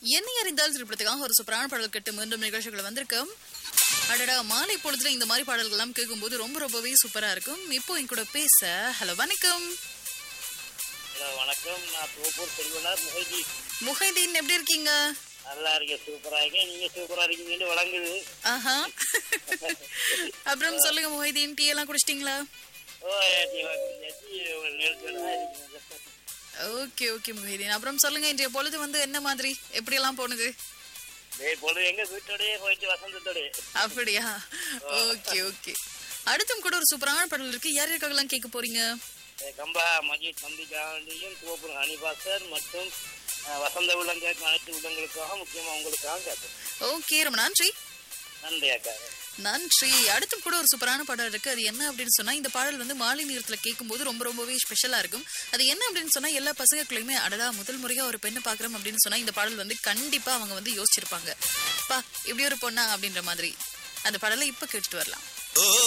என்னை அறிந்தால் திரைப்படத்துக்காக ஒரு சூப்பரான பாடல் கேட்டு மீண்டும் நிகழ்ச்சிகள் வந்திருக்கும் அடடா மாலை பொழுதுல இந்த மாதிரி பாடல்கள் எல்லாம் கேட்கும்போது ரொம்ப ரொம்பவே சூப்பரா இருக்கும் இப்போ என் கூட பேச ஹலோ வணக்கம் ஹலோ வணக்கம் நான் தோப்பூர் செல்வனார் முகஜி முஹைதீன் எப்படி இருக்கீங்க நல்லா இருக்கேன் சூப்பரா இருக்கேன் நீங்க சூப்பரா இருக்கீங்கன்னு வழங்குது ஆஹா அப்புறம் சொல்லுங்க முஹைதீன் டீ எல்லாம் குடிச்சிட்டீங்களா ஓ டீலாம் குடிச்சாச்சு ஒரு நேரத்தோட தான் இருக்கீங்க ஓகே ஓகே முஹைதீன் அப்புறம் சொல்லுங்க இன்றைய பொழுது வந்து என்ன மாதிரி எப்படி எல்லாம் போனது டேய் பொழுது எங்க வீட்டோடயே போயிட்டு வசந்தத்தோடய அப்படியா ஓகே ஓகே அடுத்தும் கூட ஒரு சூப்பரான பாடல் இருக்கு யார் யாருக்காகலாம் கேட்க போறீங்க கம்பா மஜித் தம்பி காண்டியும் தோப்பூர் ஹனிபாசர் மற்றும் அஹ், வசந்த உள்ளங்காக்கு அனைத்து உள்ளங்களுக்காக முக்கியமா உங்களுக்காக கேட்போம் ஓகே ரொம்ப நன்றி நன்றி அக்கா நன்றி அடுத்தும் கூட ஒரு சூப்பரான பாடல் இருக்கு அது என்ன அப்படின்னு சொன்னா இந்த பாடல் வந்து மாலை நேரத்துல கேட்கும்போது ரொம்ப ரொம்பவே ஸ்பெஷலா இருக்கும் அது என்ன அப்படின்னு சொன்னா எல்லா பசங்களுக்குள்ளயுமே அடடா முதல் முறையா ஒரு பெண்ணை பாக்குறோம் அப்படின்னு சொன்னா இந்த பாடல் வந்து கண்டிப்பா அவங்க வந்து யோசிச்சிருப்பாங்க பா இப்படி ஒரு பொண்ணா அப்படின்ற மாதிரி அந்த பாடலை இப்ப கேட்டுட்டு வரலாம்